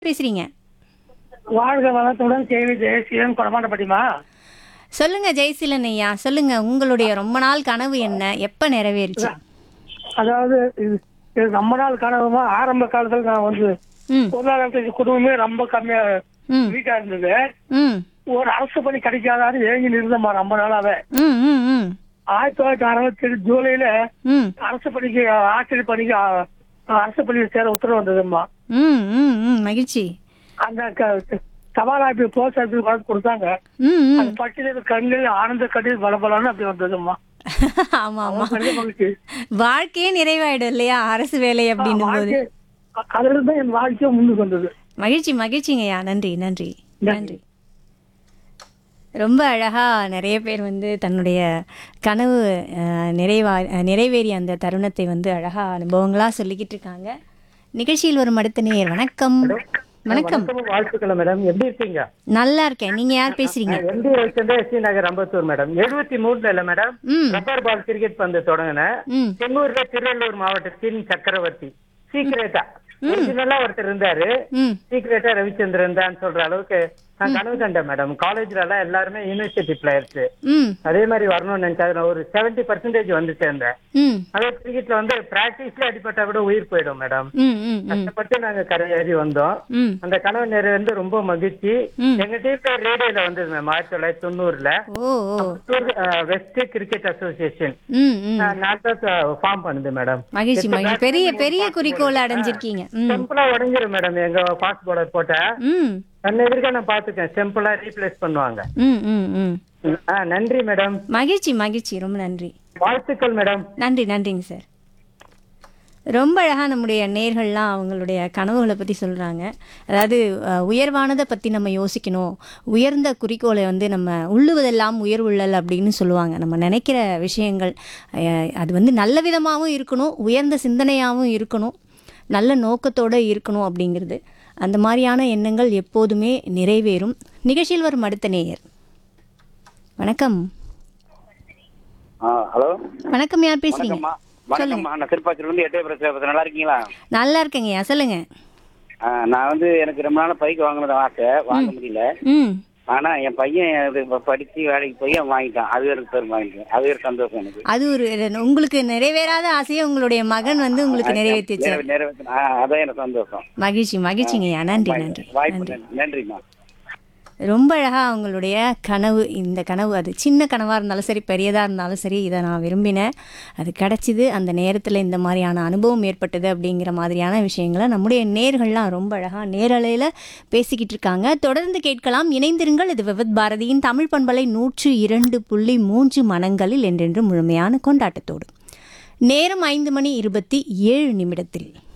பேசுறீங்க வாழ்க வளத்துடன் கேள்வி ஜெயசீலன் கொடமாட்டப்பட்டிமா சொல்லுங்க ஜெயசீலன் ஐயா சொல்லுங்க உங்களுடைய ரொம்ப நாள் கனவு என்ன எப்ப நிறைவேறுச்சு அதாவது இது இது ரொம்ப நாள் கனவுமா ஆரம்ப காலத்துல நான் வந்து ம் பொருளாதாரத்துக்கு குடும்பமே ரொம்ப கம்மியா ம் வீக்கா இருந்தது ம் ஒரு அரசு பணி கிடைக்காதான்னு ஏங்கி நிறுத்தமா ரொம்ப நாளாவே ம் ம் ம் ஆயிரத்தி தொள்ளாயிரத்தி அறுபத்தி ஏழு ஜூலைல ம் அரசு பணிக்கு ஆசிரியர் பணிக்கு ஆ, அரசு பணியில் சேர உத்தரவு வந்ததும்மா ம் ம் ம் மகிழ்ச்சி அந்த க- சபாநாயகர் போஸ்ட் ஆஃபீஸ் வழக்கு கொடுத்தாங்க ம் ம் அந்த பட்டியலில் கண்ணில் ஆனந்த கண்ணீர் பலபலன்னு அப்படி வந்ததும்மா ஆமா ஆமா பெரிய மகிழ்ச்சி வாழ்க்கையே நிறைவாயிடும் இல்லையா அரசு வேலை அப்படின்னும் போது வாழ்க்கை- அ- அதுல இருந்து என் வாழ்க்கையை முன்னுக்கு வந்தது மகிழ்ச்சி மகிழ்ச்சிங்கய்யா நன்றி நன்றி நன்றி ரொம்ப அழகா நிறைய பேர் வந்து தன்னுடைய கனவு அஹ், நிறைவா அஹ், நிறைவேறிய அந்த தருணத்தை வந்து அழகா அனுபவங்களா சொல்லிக்கிட்டு இருக்காங்க நிகழ்ச்சியில் ஒரு அடுத்த நேயர் வணக்கம் வணக்கம் வாழ்த்துக்கள் மேடம் எப்படி இருக்கீங்க நல்லா இருக்கேன் நீங்க யார் பேசுறீங்க M P Ravichandra S D Nagar Ambattur madam எழுபத்தி மூணுல இல்ல மேடம் ம் ரப்பர் பால் கிரிக்கெட் பந்து தொடங்கினேன் ம் செங்கூர்ல திருவள்ளூர் மாவட்டத்தின் சக்கரவர்த்தி சீக்கிரட்டா ஒரிஜினலா ஒருத்தர் இருந்தாரு ம் சீக்கிரட்டா ரவிச்சந்திரன் தான் சொல்ற அளவுக்கு நான் கனவு கண்டேன் மேடம் காலேஜ்ல எல்லாம் எல்லாருமே யூனிவர்சிட்டி பிளேயர்ஸ் ம் அதே மாதிரி வரணும்னு நினைச்சாங்க நான் ஒரு செவன்டி பர்சன்டேஜ் வந்து சேர்ந்தேன் ம் அதே கிரிக்கெட்ல வந்து பிராக்டிஸ்ல அடிப்பட்டா கூட உயிர் போயிடும் மேடம் ம் ம் ம் கஷ்டப்பட்டு நாங்க கரையேறி வந்தோம் ம் அந்த கனவு நிறைவேந்து ரொம்ப மகிழ்ச்சி ம். எங்க டீம்ல ரேடியோல வந்தது மேம் ஆயிரத்தி தொள்ளாயிரத்தி தொண்ணூறுல ஓ ஓ வெஸ்ட் கிரிக்கெட் அசோசியேஷன் ம் ம் நான் தான் ஃபார்ம் பண்ணுது மேடம் மகிழ்ச்சி மகிழ்ச்சி பெரிய பெரிய குறிக்கோள் அடைஞ்சிருக்கீங்க ம் சிம்பிளா உடஞ்சிரும் மேடம் எங்க ஃபாஸ்ட் பவுலர் போட்ட ம் கண்ண எதிர்க்க நான் பாத்துக்கேன் சிம்பிளா ரீப்ளேஸ் பண்ணுவாங்க ம் ம் ம் ஆ, நன்றி மேடம் மகிழ்ச்சி மகிழ்ச்சி ரொம்ப நன்றி வாழ்த்துக்கள் மேடம் நன்றி நன்றிங்க சார் ரொம்ப அழகாக நம்முடைய நேர்கள்லாம் அவங்களுடைய கனவுகளை பற்றி சொல்கிறாங்க அதாவது அஹ், உயர்வானதை பற்றி நம்ம யோசிக்கணும் உயர்ந்த குறிக்கோளை வந்து நம்ம உள்ளுவதெல்லாம் உயர்வுள்ளல் அப்படின்னு சொல்லுவாங்க நம்ம நினைக்கிற விஷயங்கள் அஹ், அது வந்து நல்ல விதமாகவும் இருக்கணும் உயர்ந்த சிந்தனையாகவும் இருக்கணும் நல்ல நோக்கத்தோடு இருக்கணும் அப்படிங்கிறது அந்த மாதிரியான எண்ணங்கள் எப்போதுமே நிறைவேறும் நிகழ்ச்சியில் வரும் அடுத்த நேயர் வணக்கம் ஆ ஹலோ வணக்கம் யார் பேசுறீங்க வணக்கம்மா வணக்கம்மா நான் திருப்பாச்சியிலிருந்து எட்டே பிரச்சனை நல்லா இருக்கீங்களா நல்லா இருக்கேங்கய்யா சொல்லுங்க ஆ, நான் வந்து எனக்கு ரொம்ப நாள் பைக் வாங்கணுது ஆசை வாங்க முடியல ம் ஆனா என் பையன் இது இப்ப படிச்சு வேலைக்கு போய் அவன் வாங்கிட்டான் அது ஒரு பெரும் வாங்கிட்டேன் அது ஒரு சந்தோஷம் எனக்கு அது ஒரு உங்களுக்கு நிறைவேறாத ஆசையை உங்களுடைய மகன் வந்து உங்களுக்கு நிறைவேற்றி வச்சார் நிறைவே- நிறைவேத்து- ஆ, அதான் எனக்கு சந்தோஷம் மகிழ்ச்சி மகிழ்ச்சிங்கய்யா நன்றி நன்றி வாய்ப்பு நன்றி நன்றி. நன்றிம்மா ரொம்ப அழகாக அவங்களுடைய கனவு இந்த கனவு அது சின்ன கனவாக இருந்தாலும் சரி பெரியதாக இருந்தாலும் சரி இதை நான் விரும்பினேன் அது கிடச்சிது அந்த நேரத்தில் இந்த மாதிரியான அனுபவம் ஏற்பட்டது அப்படிங்கிற மாதிரியான விஷயங்களை நம்முடைய நேர்கள்லாம் ரொம்ப அழகாக நேரலையில் பேசிக்கிட்டு இருக்காங்க தொடர்ந்து கேட்கலாம் இணைந்திருங்கள் இது விவத் பாரதியின் தமிழ் பண்பலை நூற்று இரண்டு புள்ளி மூன்று மனங்களில் என்றென்று முழுமையான கொண்டாட்டத்தோடு நேரம் ஐந்து மணி இருபத்தி ஏழு நிமிடத்தில்